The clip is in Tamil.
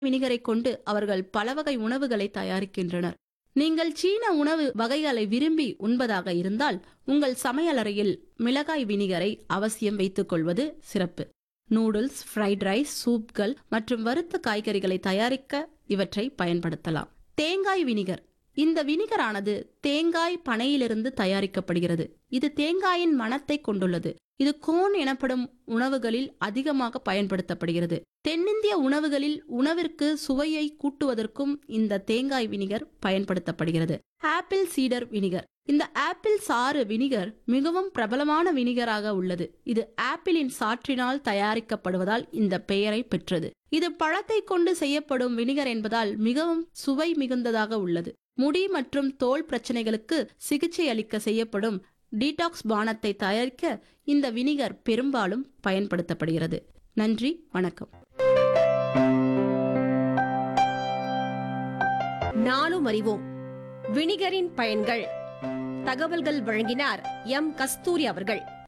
வினிகரை கொண்டு அவர்கள் பல வகை உணவுகளை தயாரிக்கின்றனர் நீங்கள் சீன உணவு வகைகளை விரும்பி உண்பதாக இருந்தால் உங்கள் சமையலறையில் மிளகாய் வினிகரை அவசியம் வைத்துக் கொள்வது சிறப்பு நூடுல்ஸ் ஃப்ரைட் ரைஸ் சூப்கள் மற்றும் வறுத்த காய்கறிகளை தயாரிக்க இவற்றை பயன்படுத்தலாம் தேங்காய் வினிகர் இந்த வினிகரானது தேங்காய் பனையிலிருந்து தயாரிக்கப்படுகிறது இது தேங்காயின் மணத்தை கொண்டுள்ளது இது கோன் எனப்படும் உணவுகளில் அதிகமாக பயன்படுத்தப்படுகிறது தென்னிந்திய உணவுகளில் உணவிற்கு சுவையை கூட்டுவதற்கும் இந்த தேங்காய் வினிகர் பயன்படுத்தப்படுகிறது ஆப்பிள் சீடர் வினிகர் இந்த ஆப்பிள் சாறு வினிகர் மிகவும் பிரபலமான வினிகராக உள்ளது இது ஆப்பிளின் சாற்றினால் தயாரிக்கப்படுவதால் இந்த பெயரை பெற்றது இது பழத்தை கொண்டு செய்யப்படும் வினிகர் என்பதால் மிகவும் சுவை மிகுந்ததாக உள்ளது முடி மற்றும் தோல் பிரச்சனைகளுக்கு சிகிச்சை அளிக்க செய்யப்படும் டீடாக்ஸ் பானத்தை தயாரிக்க இந்த வினிகர் பெரும்பாலும் பயன்படுத்தப்படுகிறது நன்றி வணக்கம் நாளும் அறிவோம் வினிகரின் பயன்கள் தகவல்கள் வழங்கினார் எம் கஸ்தூரி அவர்கள்